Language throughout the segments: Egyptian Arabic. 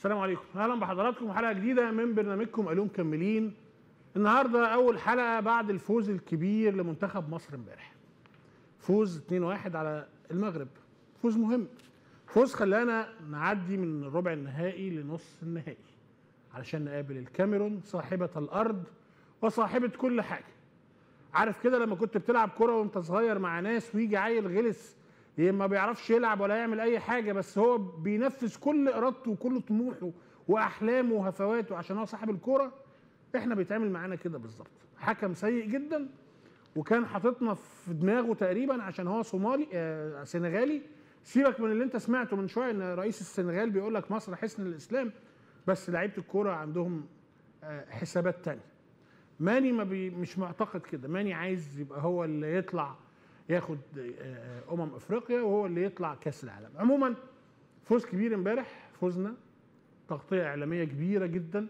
السلام عليكم اهلا بحضراتكم حلقه جديده من برنامجكم اليوم مكملين النهارده اول حلقه بعد الفوز الكبير لمنتخب مصر امبارح فوز 2-1 على المغرب فوز مهم فوز خلانا نعدي من الربع النهائي لنص النهائي علشان نقابل الكاميرون صاحبه الارض وصاحبه كل حاجه عارف كده لما كنت بتلعب كرة وانت صغير مع ناس ويجي عيل غلس ما بيعرفش يلعب ولا يعمل اي حاجه بس هو بينفذ كل ارادته وكل طموحه واحلامه وهفواته عشان هو صاحب الكوره احنا بيتعمل معانا كده بالظبط حكم سيء جدا وكان حاططنا في دماغه تقريبا عشان هو صومالي آه سنغالي سيبك من اللي انت سمعته من شويه ان رئيس السنغال بيقول لك مصر حسن الاسلام بس لعيبه الكوره عندهم آه حسابات تانية ماني ما بي مش معتقد كده ماني عايز يبقى هو اللي يطلع ياخد امم افريقيا وهو اللي يطلع كاس العالم عموما فوز كبير امبارح فوزنا تغطيه اعلاميه كبيره جدا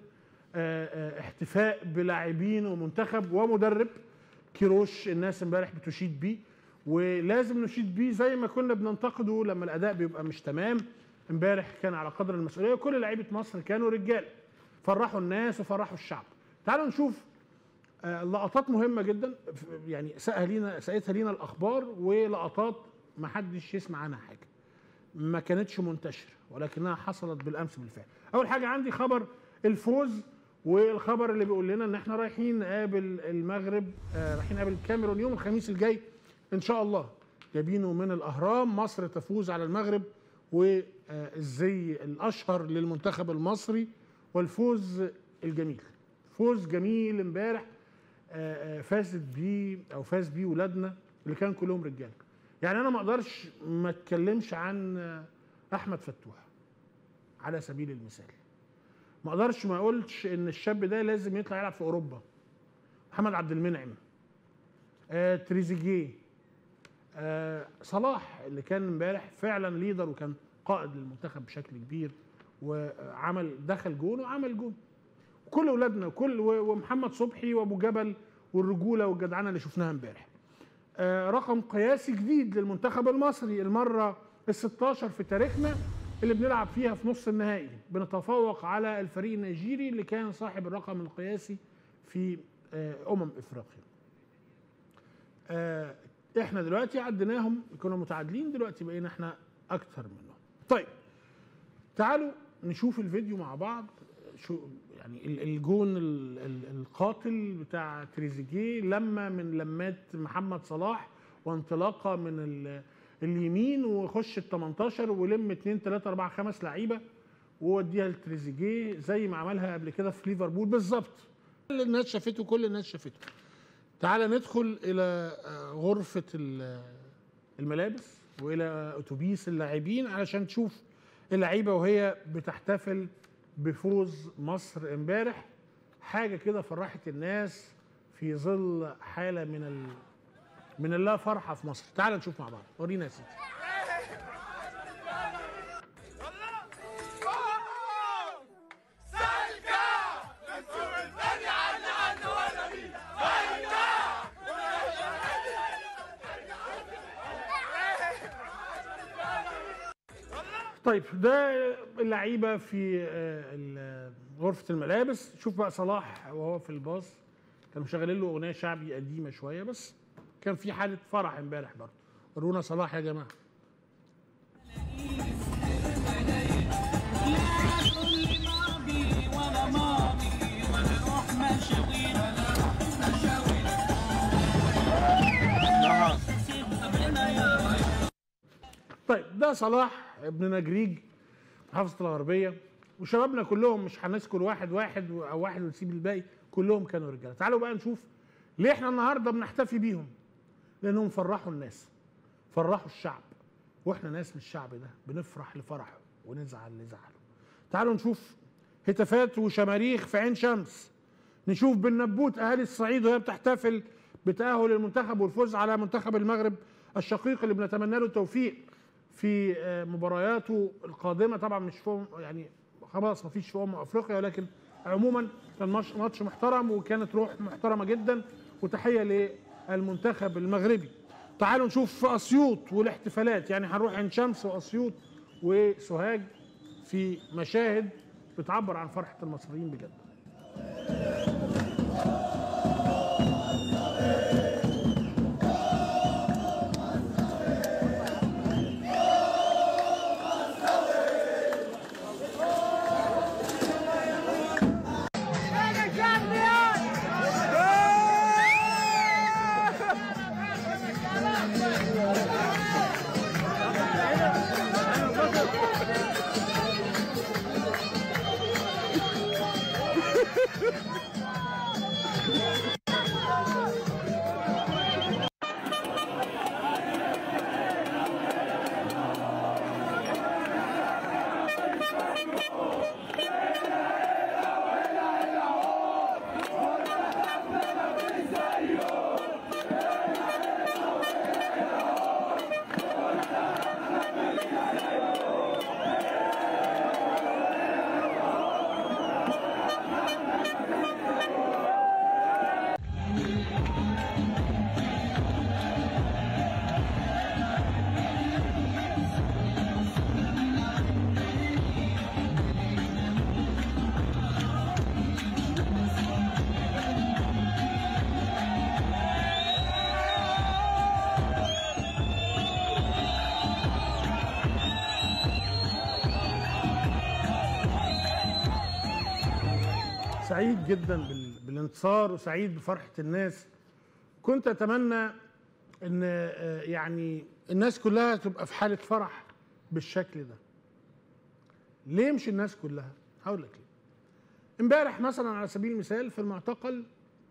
احتفاء بلاعبين ومنتخب ومدرب كيروش الناس امبارح بتشيد بيه ولازم نشيد بيه زي ما كنا بننتقده لما الاداء بيبقى مش تمام امبارح كان على قدر المسؤوليه وكل لعيبه مصر كانوا رجال فرحوا الناس وفرحوا الشعب تعالوا نشوف لقطات مهمه جدا يعني ساقها لينا ساقتها لينا الاخبار ولقطات ما حدش يسمع عنها حاجه ما كانتش منتشره ولكنها حصلت بالامس بالفعل اول حاجه عندي خبر الفوز والخبر اللي بيقول لنا ان احنا رايحين نقابل المغرب آه رايحين نقابل الكاميرون يوم الخميس الجاي ان شاء الله جايبينه من الاهرام مصر تفوز على المغرب والزي الاشهر للمنتخب المصري والفوز الجميل فوز جميل امبارح فازت بيه او فاز بيه ولادنا اللي كان كلهم رجاله يعني انا ما اقدرش ما اتكلمش عن احمد فتوح على سبيل المثال ما اقدرش ما اقولش ان الشاب ده لازم يطلع يلعب في اوروبا محمد عبد المنعم آه تريزيجيه آه صلاح اللي كان امبارح فعلا ليدر وكان قائد للمنتخب بشكل كبير وعمل دخل جون وعمل جون كل اولادنا كل ومحمد صبحي وابو جبل والرجوله والجدعنه اللي شفناها امبارح. آه رقم قياسي جديد للمنتخب المصري المره ال 16 في تاريخنا اللي بنلعب فيها في نص النهائي بنتفوق على الفريق النيجيري اللي كان صاحب الرقم القياسي في آه امم افريقيا. آه احنا دلوقتي عديناهم كنا متعادلين دلوقتي بقينا احنا اكتر منهم. طيب تعالوا نشوف الفيديو مع بعض شو يعني الجون القاتل بتاع تريزيجيه لما من لمات محمد صلاح وانطلاقه من اليمين وخش ال 18 ولم 2 3 4 5 لعيبه ووديها لتريزيجيه زي ما عملها قبل كده في ليفربول بالظبط كل الناس شافته كل الناس شافته تعال ندخل الى غرفه الملابس والى اتوبيس اللاعبين علشان تشوف اللعيبه وهي بتحتفل بفوز مصر امبارح حاجه كده فرحت الناس في ظل حاله من ال... من اللا فرحه في مصر تعال نشوف مع بعض ورينا يا سيدي طيب ده اللعيبه في غرفه الملابس شوف بقى صلاح وهو في الباص كانوا مشغلين له اغنيه شعبي قديمه شويه بس كان في حاله فرح امبارح برضه ورونا صلاح يا جماعه طيب ده صلاح ابن نجريج محافظه الغربيه وشبابنا كلهم مش هنذكر واحد واحد او واحد ونسيب الباقي كلهم كانوا رجاله تعالوا بقى نشوف ليه احنا النهارده بنحتفي بيهم لانهم فرحوا الناس فرحوا الشعب واحنا ناس من الشعب ده بنفرح لفرحه ونزعل لزعله تعالوا نشوف هتافات وشماريخ في عين شمس نشوف بالنبوت اهالي الصعيد وهي بتحتفل بتاهل المنتخب والفوز على منتخب المغرب الشقيق اللي بنتمنى له التوفيق في مبارياته القادمه طبعا مش فوق يعني خلاص ما فيش في امم افريقيا ولكن عموما كان ماتش محترم وكانت روح محترمه جدا وتحيه للمنتخب المغربي تعالوا نشوف في اسيوط والاحتفالات يعني هنروح عين شمس واسيوط وسوهاج في مشاهد بتعبر عن فرحه المصريين بجد سعيد جدا بال- بالانتصار وسعيد بفرحه الناس كنت اتمنى ان آه، يعني الناس كلها تبقى في حاله فرح بالشكل ده ليه مش الناس كلها هقول لك ليه امبارح مثلا على سبيل المثال في المعتقل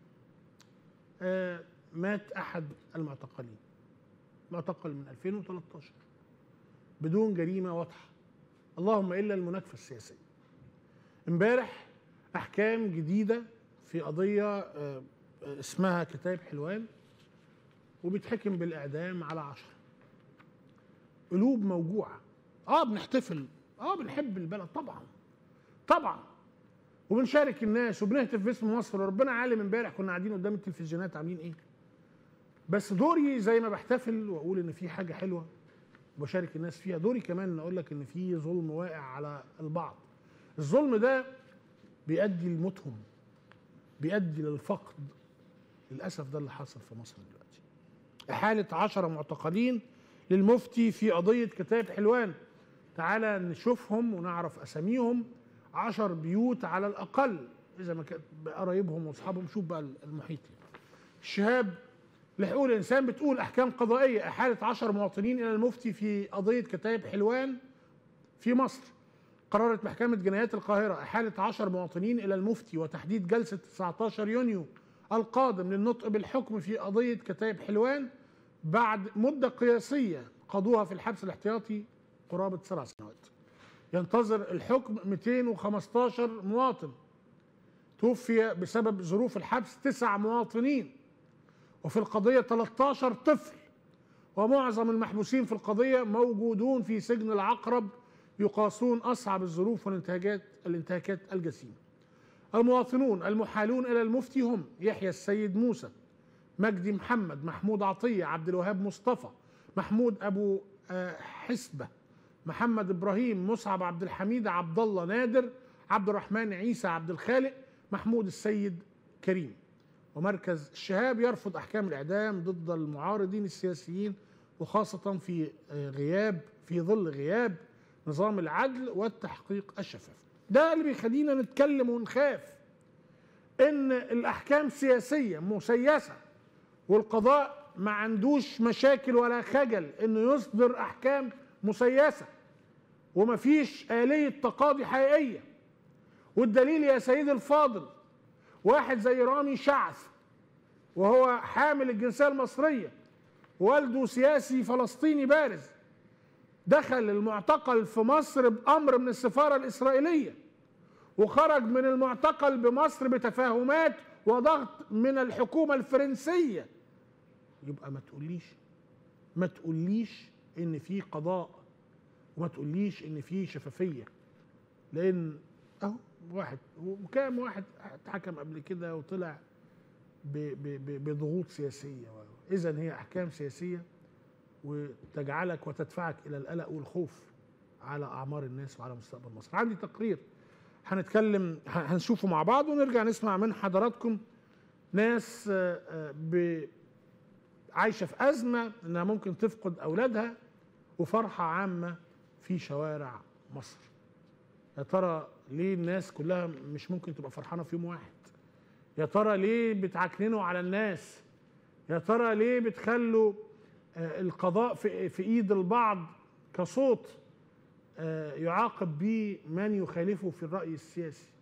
آه، مات احد المعتقلين معتقل من 2013 بدون جريمه واضحه اللهم الا المناكفه السياسيه امبارح احكام جديده في قضيه آه، آه، اسمها كتاب حلوان وبيتحكم بالاعدام على عشرة قلوب موجوعه اه بنحتفل اه بنحب البلد طبعا طبعا وبنشارك الناس وبنهتف باسم مصر وربنا عالم امبارح كنا قاعدين قدام التلفزيونات عاملين ايه بس دوري زي ما بحتفل واقول ان في حاجه حلوه وبشارك الناس فيها دوري كمان ان اقول لك ان في ظلم واقع على البعض الظلم ده بيؤدي لموتهم بيؤدي للفقد للاسف ده اللي حصل في مصر دلوقتي احاله عشرة معتقلين للمفتي في قضيه كتاب حلوان تعالى نشوفهم ونعرف اساميهم عشر بيوت على الاقل اذا ما كانت قرايبهم واصحابهم شوف بقى المحيط يعني. الشهاب لحقوق الانسان بتقول احكام قضائيه احاله عشر مواطنين الى المفتي في قضيه كتاب حلوان في مصر قررت محكمة جنايات القاهرة إحالة 10 مواطنين إلى المفتي وتحديد جلسة 19 يونيو القادم للنطق بالحكم في قضية كتائب حلوان بعد مدة قياسية قضوها في الحبس الاحتياطي قرابة سبع سنوات ينتظر الحكم 215 مواطن توفي بسبب ظروف الحبس تسع مواطنين وفي القضية 13 طفل ومعظم المحبوسين في القضية موجودون في سجن العقرب يقاسون أصعب الظروف والانتهاكات الانتهاكات الجسيمة المواطنون المحالون إلى المفتي هم يحيى السيد موسى مجدي محمد محمود عطية عبد الوهاب مصطفى محمود أبو آه، حسبة محمد إبراهيم مصعب عبد الحميد عبد الله نادر عبد الرحمن عيسى عبد الخالق محمود السيد كريم ومركز الشهاب يرفض أحكام الإعدام ضد المعارضين السياسيين وخاصة في آه، غياب في ظل غياب نظام العدل والتحقيق الشفاف ده اللي بيخلينا نتكلم ونخاف ان الاحكام سياسيه مسيسه والقضاء ما عندوش مشاكل ولا خجل انه يصدر احكام مسيسه ومفيش آلية تقاضي حقيقية والدليل يا سيدي الفاضل واحد زي رامي شعث وهو حامل الجنسية المصرية والده سياسي فلسطيني بارز دخل المعتقل في مصر بأمر من السفارة الإسرائيلية وخرج من المعتقل بمصر بتفاهمات وضغط من الحكومة الفرنسية يبقى ما تقوليش ما تقوليش ان في قضاء وما تقوليش ان في شفافية لان اهو واحد وكام واحد اتحكم قبل كده وطلع ب- ب- ب- بضغوط سياسية اذا هي احكام سياسية وتجعلك وتدفعك الى القلق والخوف على اعمار الناس وعلى مستقبل مصر عندي تقرير هنتكلم ه- هنشوفه مع بعض ونرجع نسمع من حضراتكم ناس آه، آه، ب- عايشه في ازمه انها ممكن تفقد اولادها وفرحه عامه في شوارع مصر يا ترى ليه الناس كلها مش ممكن تبقى فرحانه في يوم واحد يا ترى ليه بتعكننوا على الناس يا ترى ليه بتخلوا آه، القضاء في في ايد البعض كصوت آه، يعاقب به من يخالفه في الراي السياسي